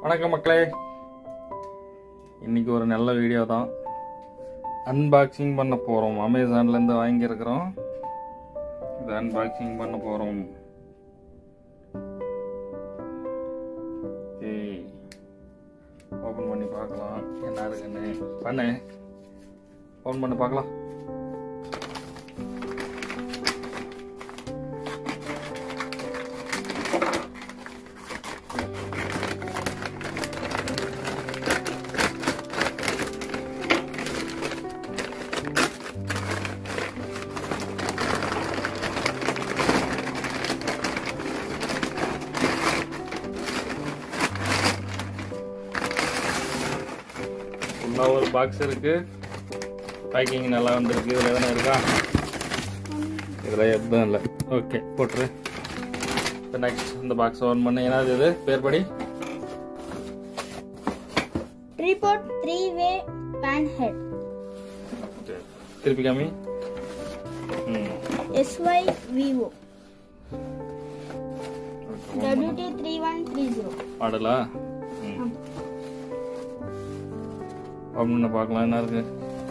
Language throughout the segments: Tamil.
வணக்கம் மக்களே இன்னைக்கு ஒரு நல்ல வீடியோ தான் அன்பாக்சிங் பண்ண போகிறோம் அமேசான்லேருந்து வாங்கியிருக்கிறோம் இது அன்பாக்சிங் பண்ண போகிறோம் ஓப்பன் பண்ணி பார்க்கலாம் என்ன இருக்குன்னு பண்ணு ஓப்பன் பண்ணி பார்க்கலாம் ஃபுல்லாக ஒரு பாக்ஸ் இருக்கு பேக்கிங் நல்லா வந்திருக்கு இதில் எதனா இருக்கா இதில் எதுவும் இல்லை ஓகே போட்டுரு இப்போ நெக்ஸ்ட் இந்த பாக்ஸ் ஓன் பண்ண ஏன்னா இது பேர் படி Tripod three-way pan head. சரி. திருப்பி காமி ம் SY Vivo. Okay WT three one three zero. மாடலா ம் அப்படின்னு பார்க்கலாம் என்ன இருக்கு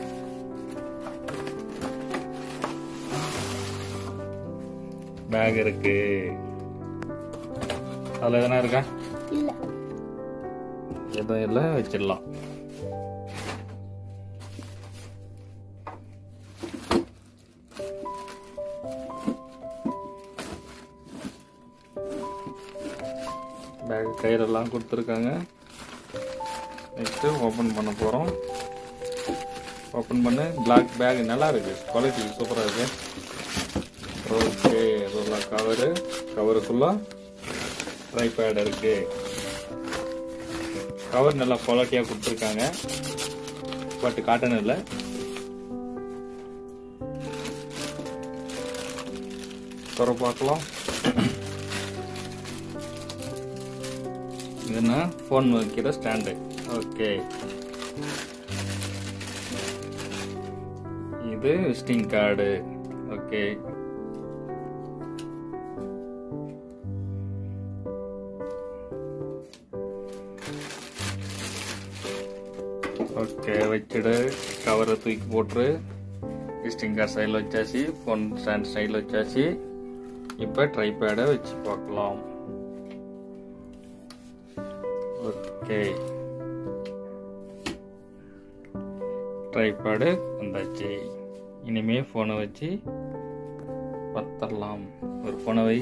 பேக் இருக்கு அதில் எதனா இருக்கா இல்ல எதுவும் இல்லை வச்சிடலாம் பேக் கயிறெல்லாம் கொடுத்துருக்காங்க நெக்ஸ்ட்டு ஓப்பன் பண்ண போகிறோம் ஓப்பன் பண்ணு பிளாக் பேக் நல்லா இருக்கு குவாலிட்டி சூப்பராக இருக்கு ஓகே இதெல்லாம் கவரு கவருக்குள்ள ட்ரைபேட் இருக்கு கவர் நல்லா குவாலிட்டியாக கொடுத்துருக்காங்க பட் காட்டன் இல்லை துற பார்க்கலாம் இதுனா ஃபோன் வைக்கிற ஸ்டாண்டு ஓகே இது விசிட்டிங் கார்டு ஓகே ஓகே வச்சுடு கவரை தூக்கி போட்டுரு விசிட்டிங் கார்டு சைடில் வச்சாச்சு ஃபோன் ஸ்டாண்ட் சைடில் வச்சாச்சு இப்போ ட்ரைபேடை வச்சு பார்க்கலாம் ஓகே ட்ரைபேடு வந்தாச்சு இனிமே ஃபோனை வச்சு பத்தரலாம் ஒரு ஃபோனை வை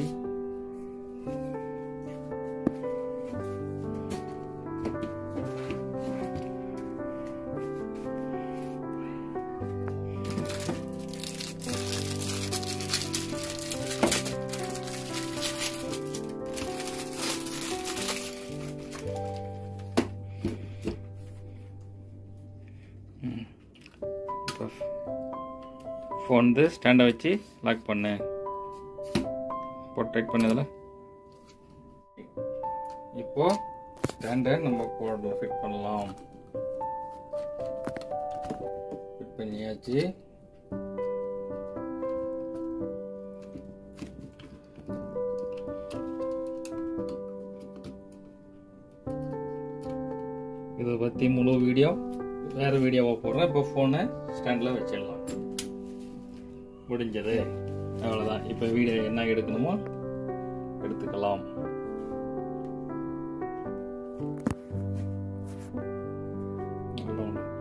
ஃபோன் வந்து ஸ்டாண்டை வச்சு லாக் பண்ணு போட்டு டைட் பண்ணதில் இப்போ ஸ்டாண்டை நம்ம போட ஃபிட் பண்ணலாம் ஃபிட் பண்ணியாச்சு இதை பற்றி முழு வீடியோ வேறு வீடியோவை போடுறேன் இப்போ ஃபோனை ஸ்டாண்டில் வச்சிடலாம் முடிஞ்சது அவ்வளோதான் இப்போ வீடியோ என்ன எடுக்கணுமோ எடுத்துக்கலாம் அவ்வளவுதான்.